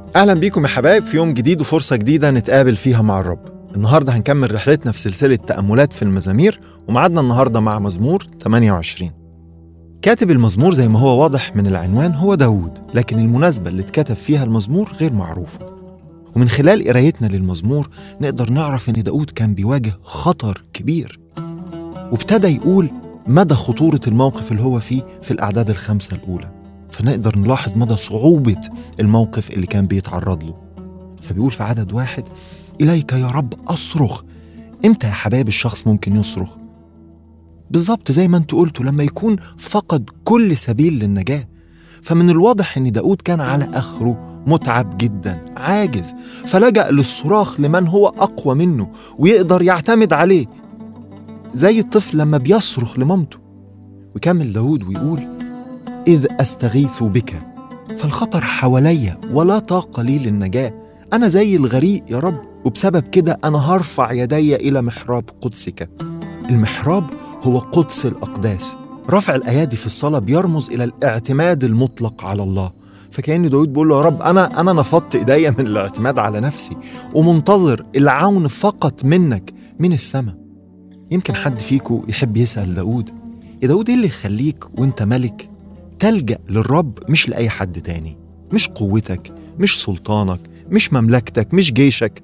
أهلا بيكم يا حبايب في يوم جديد وفرصة جديدة نتقابل فيها مع الرب النهاردة هنكمل رحلتنا في سلسلة تأملات في المزامير ومعادنا النهاردة مع مزمور 28 كاتب المزمور زي ما هو واضح من العنوان هو داود لكن المناسبة اللي اتكتب فيها المزمور غير معروفة ومن خلال قرايتنا للمزمور نقدر نعرف إن داود كان بيواجه خطر كبير وابتدى يقول مدى خطورة الموقف اللي هو فيه في الأعداد الخمسة الأولى فنقدر نلاحظ مدى صعوبة الموقف اللي كان بيتعرض له فبيقول في عدد واحد إليك يا رب أصرخ إمتى يا حبايب الشخص ممكن يصرخ؟ بالظبط زي ما انتوا قلتوا لما يكون فقد كل سبيل للنجاة فمن الواضح ان داود كان على اخره متعب جدا عاجز فلجأ للصراخ لمن هو اقوى منه ويقدر يعتمد عليه زي الطفل لما بيصرخ لمامته ويكمل داود ويقول إذ أستغيث بك فالخطر حواليا ولا طاقة لي للنجاة أنا زي الغريق يا رب وبسبب كده أنا هرفع يدي إلى محراب قدسك المحراب هو قدس الأقداس رفع الأيادي في الصلاة بيرمز إلى الاعتماد المطلق على الله فكأن داود بيقول له يا رب أنا أنا نفضت إيديا من الاعتماد على نفسي ومنتظر العون فقط منك من السماء يمكن حد فيكم يحب يسأل داود يا داود إيه اللي يخليك وأنت ملك تلجأ للرب مش لأي حد تاني مش قوتك مش سلطانك مش مملكتك مش جيشك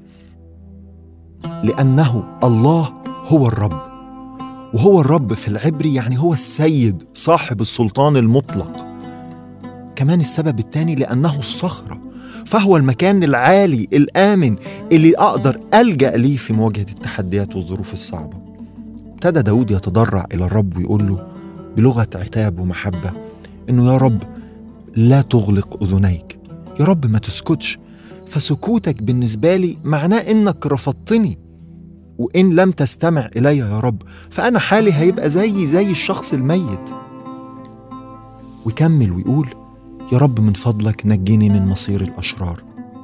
لأنه الله هو الرب وهو الرب في العبري يعني هو السيد صاحب السلطان المطلق كمان السبب الثاني لأنه الصخرة فهو المكان العالي الآمن اللي أقدر ألجأ ليه في مواجهة التحديات والظروف الصعبة ابتدى داود يتضرع إلى الرب ويقول له بلغة عتاب ومحبة إنه يا رب لا تغلق أذنيك يا رب ما تسكتش فسكوتك بالنسبة لي معناه إنك رفضتني وإن لم تستمع إلي يا رب فأنا حالي هيبقى زي زي الشخص الميت ويكمل ويقول يا رب من فضلك نجني من مصير الأشرار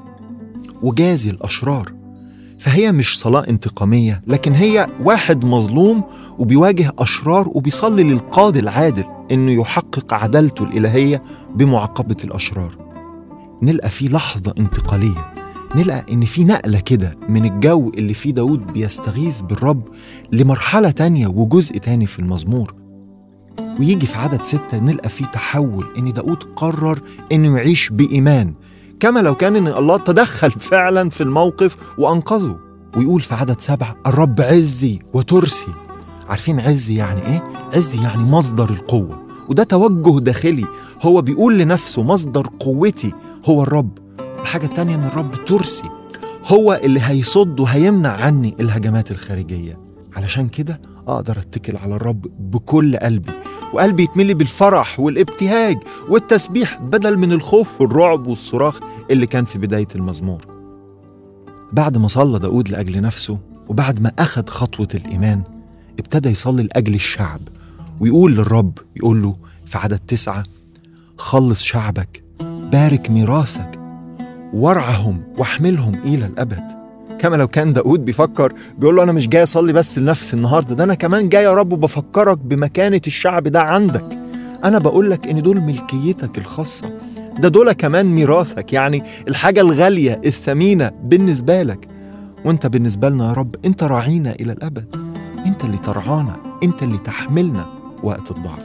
وجازي الأشرار فهي مش صلاة انتقامية لكن هي واحد مظلوم وبيواجه أشرار وبيصلي للقاضي العادل إنه يحقق عدالته الإلهية بمعاقبة الأشرار نلقى في لحظة انتقالية نلقى إن في نقلة كده من الجو اللي فيه داود بيستغيث بالرب لمرحلة تانية وجزء تاني في المزمور ويجي في عدد ستة نلقى فيه تحول إن داود قرر إنه يعيش بإيمان كما لو كان إن الله تدخل فعلا في الموقف وأنقذه ويقول في عدد سبعة الرب عزي وترسي عارفين عزي يعني إيه؟ عزي يعني مصدر القوة وده توجه داخلي هو بيقول لنفسه مصدر قوتي هو الرب الحاجة التانية إن الرب ترسي هو اللي هيصد وهيمنع عني الهجمات الخارجية علشان كده أقدر أتكل على الرب بكل قلبي وقلبي يتملي بالفرح والابتهاج والتسبيح بدل من الخوف والرعب والصراخ اللي كان في بداية المزمور بعد ما صلى داود لأجل نفسه وبعد ما أخذ خطوة الإيمان ابتدى يصلي لأجل الشعب ويقول للرب يقول له في عدد تسعة خلص شعبك بارك ميراثك وارعهم واحملهم إلى الأبد كما لو كان داود بيفكر بيقول له أنا مش جاي أصلي بس لنفسي النهاردة ده أنا كمان جاي يا رب وبفكرك بمكانة الشعب ده عندك أنا بقول لك إن دول ملكيتك الخاصة ده دول كمان ميراثك يعني الحاجة الغالية الثمينة بالنسبة لك وانت بالنسبة لنا يا رب انت راعينا إلى الأبد انت اللي ترعانا انت اللي تحملنا وقت الضعف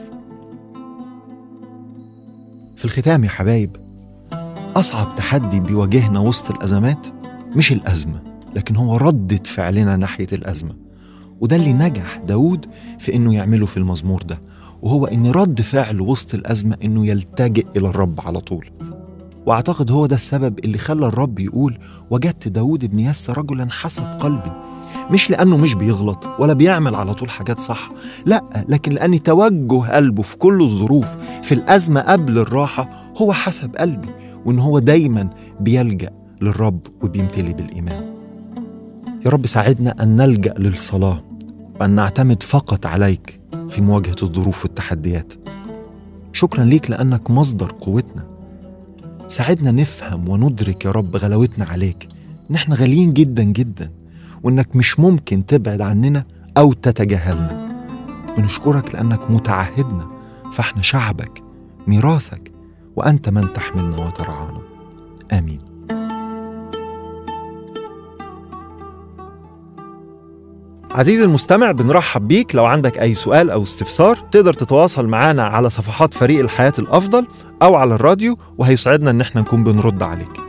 في الختام يا حبايب أصعب تحدي بيواجهنا وسط الأزمات مش الأزمة لكن هو ردة فعلنا ناحية الأزمة وده اللي نجح داود في إنه يعمله في المزمور ده وهو إن رد فعل وسط الأزمة إنه يلتجئ إلى الرب على طول وأعتقد هو ده السبب اللي خلى الرب يقول وجدت داود ابن يس رجلا حسب قلبي مش لأنه مش بيغلط ولا بيعمل على طول حاجات صح لا لكن لأن توجه قلبه في كل الظروف في الأزمة قبل الراحة هو حسب قلبي وإن هو دايما بيلجأ للرب وبيمتلي بالإيمان يا رب ساعدنا أن نلجأ للصلاة وأن نعتمد فقط عليك في مواجهة الظروف والتحديات شكرا ليك لأنك مصدر قوتنا ساعدنا نفهم وندرك يا رب غلاوتنا عليك إن إحنا غاليين جدا جدا وإنك مش ممكن تبعد عننا أو تتجاهلنا ونشكرك لأنك متعهدنا فإحنا شعبك ميراثك وأنت من تحملنا وترعانا آمين عزيزي المستمع بنرحب بيك لو عندك أي سؤال أو استفسار تقدر تتواصل معنا على صفحات فريق الحياة الأفضل أو على الراديو وهيسعدنا إن احنا نكون بنرد عليك